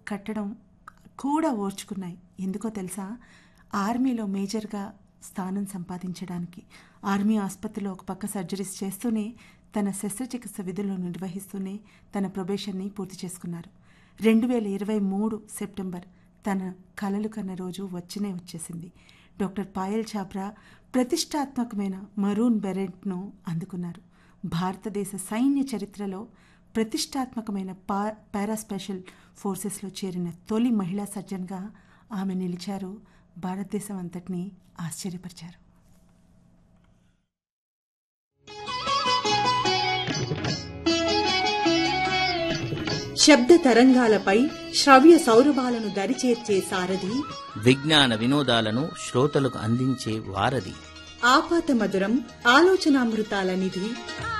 కట్టడం కూడా ఓర్చుకున్నాయి ఎందుకో తెలుసా ఆర్మీలో మేజర్గా స్థానం సంపాదించడానికి ఆర్మీ ఆసుపత్రిలో ఒక పక్క సర్జరీస్ చేస్తూనే తన శస్త్రచికిత్స విధులను నిర్వహిస్తూనే తన ప్రొబేషన్ని పూర్తి చేసుకున్నారు రెండు వేల ఇరవై మూడు సెప్టెంబర్ తన కలలు కన్న రోజు వచ్చినే వచ్చేసింది డాక్టర్ పాయల్ చాప్రా ప్రతిష్టాత్మకమైన మరూన్ బెరెంట్ను అందుకున్నారు భారతదేశ సైన్య చరిత్రలో ప్రతిష్టాత్మకమైన పా పారాస్పెషల్ ఫోర్సెస్లో చేరిన తొలి మహిళా సర్జన్గా ఆమె నిలిచారు భారతదేశం అంతటినీ ఆశ్చర్యపరిచారు శబ్ద తరంగాలపై శ్రవ్య సౌరభాలను దరిచేర్చే సారథి విజ్ఞాన వినోదాలను శ్రోతలకు అందించే వారధి ఆపాత మధురం ఆలోచనామృతాల నిధి